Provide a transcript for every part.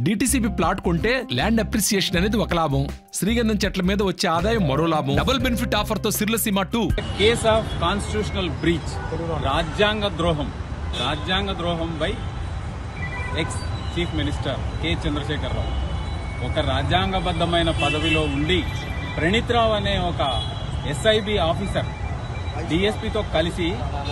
DTCP plot కొంటే land appreciation అనేది ఒక లాభం శ్రీగంధం చెట్ల మీద వచ్చే ఆదాయం మరో లాభం డబుల్ బెనిఫిట్ ఆఫర్ తో సిర్లసీమ two case of constitutional breach రాజ్యాంగ ద్రోహం రాజ్యాంగ ద్రోహం by ex chief minister K Chandrashekar Rao ఒక రాజ్యాంగబద్ధమైన పదవిలో ఉండి ప్రణీత్ రావు అనే ఒక ఎస్ఐబి ఆఫీసర్ డిఎస్పితో కలిసి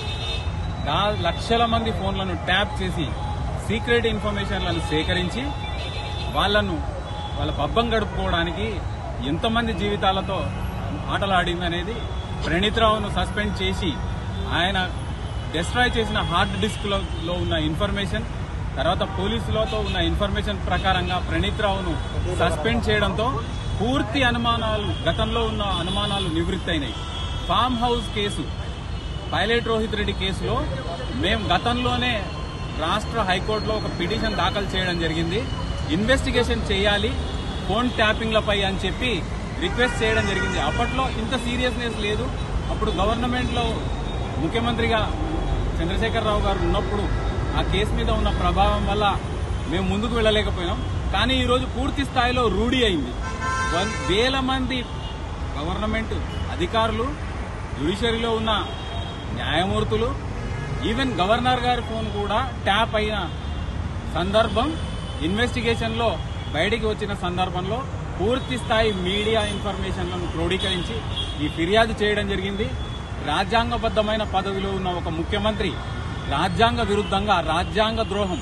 దా లక్షల మంది ఫోన్లను ట్యాప్ చేసి సీక్రెట్ ఇన్ఫర్మేషన్లను సేకరించి వాళ్ళను వాళ్ళ పబ్బం గడుపుకోవడానికి ఎంతమంది జీవితాలతో ఆటలాడింది అనేది ప్రణీత్ రావును సస్పెండ్ చేసి ఆయన డిస్ట్రాయ్ చేసిన హార్డ్ డిస్క్లో లో ఉన్న ఇన్ఫర్మేషన్ తర్వాత పోలీసులతో ఉన్న ఇన్ఫర్మేషన్ ప్రకారంగా ప్రణీత్ రావును సస్పెండ్ చేయడంతో పూర్తి అనుమానాలు గతంలో ఉన్న అనుమానాలు నివృత్తైనాయి farm house case pilot Rohit Reddy కేసులో మేము గతంలోనే రాష్ట్ర హైకోర్టులో ఒక పిటిషన్ దాఖలు చేయడం జరిగింది ఇన్వెస్టిగేషన్ చేయాలి ఫోన్ ట్యాపింగ్లపై అని చెప్పి రిక్వెస్ట్ చేయడం జరిగింది అప్పట్లో ఇంత సీరియస్నెస్ లేదు అప్పుడు గవర్నమెంట్లో ముఖ్యమంత్రిగా చంద్రశేఖరరావు గారు ఉన్నప్పుడు ఆ కేసు మీద ఉన్న ప్రభావం వల్ల మేము ముందుకు వెళ్ళలేకపోయినాం కానీ ఈరోజు పూర్తి స్థాయిలో రూఢి అయింది వన్- వేల మంది గవర్నమెంట్ అధికారులు జ్యుడిషియరీలో ఉన్న న్యాయమూర్తులు ఈవెన్ గవర్నర్ గారి ఫోన్ కూడా ట్యాప్ అయిన సందర్భం ఇన్వెస్టిగేషన్లో బయటికి వచ్చిన సందర్భంలో పూర్తి స్థాయి మీడియా ఇన్ఫర్మేషన్లను క్రోడీకరించి ఈ ఫిర్యాదు చేయడం జరిగింది రాజ్యాంగబద్ధమైన పదవిలో ఉన్న ఒక ముఖ్యమంత్రి రాజ్యాంగ విరుద్ధంగా రాజ్యాంగ ద్రోహం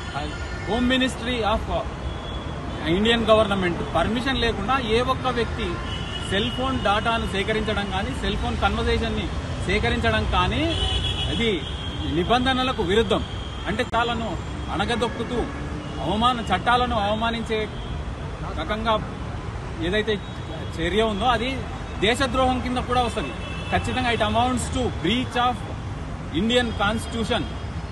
home ministry of Indian government permission లేకుండా ఏ ఒక్క వ్యక్తి సెల్ ఫోన్ డాటాను సేకరించడం కానీ సెల్ ఫోన్ కన్వర్జేషన్ ని సేకరించడం కానీ అది నిబంధనలకు విరుద్ధం అంటే తాలను అణగదొక్కుతూ అవమాన చట్టాలను అవమానించే రకంగా ఏదైతే చర్య ఉందో అది దేశద్రోహం కింద కూడా వస్తుంది ఖచ్చితంగా it amounts to breach of Indian constitution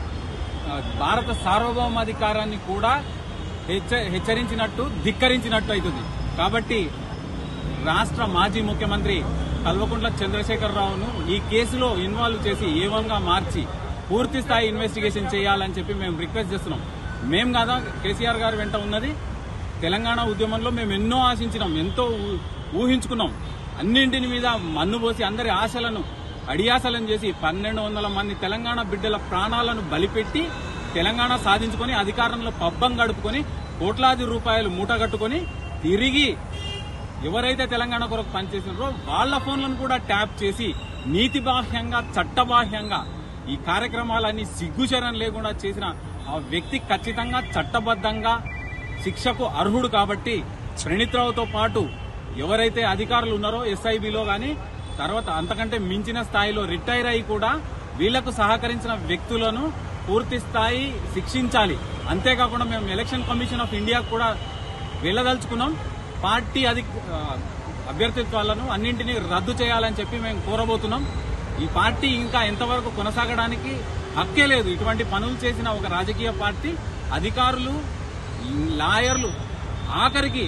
ఆ, భారత సార్వభౌమాధికారాన్ని కూడా హెచ్చ- హెచ్చరించినట్టు ధిక్కరించినట్టు అవుతుంది కాబట్టి రాష్ట్ర మాజీ ముఖ్యమంత్రి కల్వకుంట్ల చంద్రశేఖరరావును ఈ కేసులో ఇన్వాల్వ్ చేసి ఏవన్గా మార్చి పూర్తి స్థాయి ఇన్వెస్టిగేషన్ చేయాలని చెప్పి మేము రిక్వెస్ట్ చేస్తున్నాం మేము కాదా కేసీఆర్ గారు వెంట ఉన్నది తెలంగాణ ఉద్యమంలో మేము ఎన్నో ఆశించినాం ఎంతో ఊ- ఊహించుకున్నాం అన్నింటిని మీద మన్ను పోసి అందరి ఆశలను అడియాసలను చేసి పన్నెండు వందల మంది తెలంగాణ బిడ్డల ప్రాణాలను బలిపెట్టి తెలంగాణ సాధించుకొని అధికారంలో పబ్బం గడుపుకొని కోట్లాది రూపాయలు మూటగట్టుకొని తిరిగి ఎవరైతే తెలంగాణ కొరకు పనిచేసినారో వాళ్ళ ఫోన్లను కూడా ట్యాప్ చేసి నీతిబాహ్యంగా చట్టబాహ్యంగా ఈ కార్యక్రమాలన్నీ సిగ్గుచరం లేకుండా చేసిన ఆ వ్యక్తి ఖచ్చితంగా చట్టబద్ధంగా శిక్షకు అర్హుడు కాబట్టి ప్రణీత్ రావుతో పాటు ఎవరైతే అధికారులు ఉన్నారో ఎస్ఐబిలో గాని తర్వాత అంతకంటే మించిన స్థాయిలో రిటైర్ అయి కూడా వీళ్లకు సహకరించిన వ్యక్తులను పూర్తి స్థాయి శిక్షించాలి అంతేకాకుండా మేము ఎలక్షన్ కమిషన్ ఆఫ్ ఇండియా కూడా వెళ్ళదలుచుకున్నాం పార్టీ అధి ఆ, అభ్యర్థిత్వాలను అన్నింటినీ రద్దు చేయాలని చెప్పి మేము కోరబోతున్నాం ఈ పార్టీ ఇంకా ఎంతవరకు కొనసాగడానికి హక్కే లేదు ఇటువంటి పనులు చేసిన ఒక రాజకీయ పార్టీ అధికారులు లాయర్లు ఆఖరికి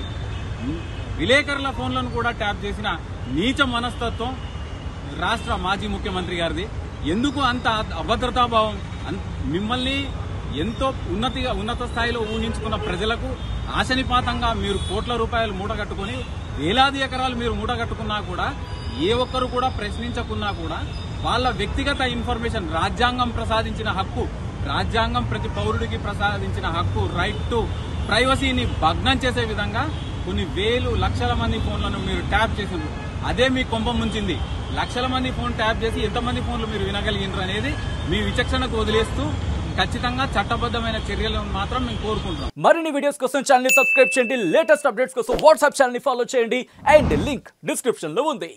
విలేకరుల ఫోన్లను కూడా ట్యాప్ చేసిన నీచ మనస్తత్వం రాష్ట్ర మాజీ ముఖ్యమంత్రి గారిది ఎందుకు అంత అభద్రతాభావం అన్- మిమ్మల్ని ఎంతో ఉన్నతిగా ఉన్నత స్థాయిలో ఊహించుకున్న ప్రజలకు ఆశనిపాతంగా మీరు కోట్ల రూపాయలు మూటగట్టుకుని వేలాది ఎకరాలు మీరు మూటగట్టుకున్నా కూడా ఏ ఒక్కరు కూడా ప్రశ్నించకున్నా కూడా వాళ్ళ వ్యక్తిగత ఇన్ఫర్మేషన్ రాజ్యాంగం ప్రసాదించిన హక్కు రాజ్యాంగం ప్రతి పౌరుడికి ప్రసాదించిన హక్కు రైట్ టు ప్రైవసీని భగ్నం చేసే విధంగా కొన్ని వేలు లక్షల మంది ఫోన్లను మీరు ట్యాప్ చేసిండ్రు అదే మీ కొంప ముంచింది లక్షల మంది ఫోన్ ట్యాప్ చేసి ఎంతమంది ఫోన్లు మీరు వినగలిగినారు అనేది మీ విచక్షణకు వదిలేస్తూ ఖచ్చితంగా చట్టబద్ధమైన చర్యలను మాత్రం మేము కోరుకుంటున్నాం మరిన్ని వీడియోస్ కోసం ఛానల్ ని సబ్స్క్రైబ్ చేయండి లేటెస్ట్ అప్డేట్స్ కోసం వాట్సాప్ ఛానల్ ని ఫాలో చేయండి అండ్ లింక్ డిస్క్రిప్షన్ లో ఉంది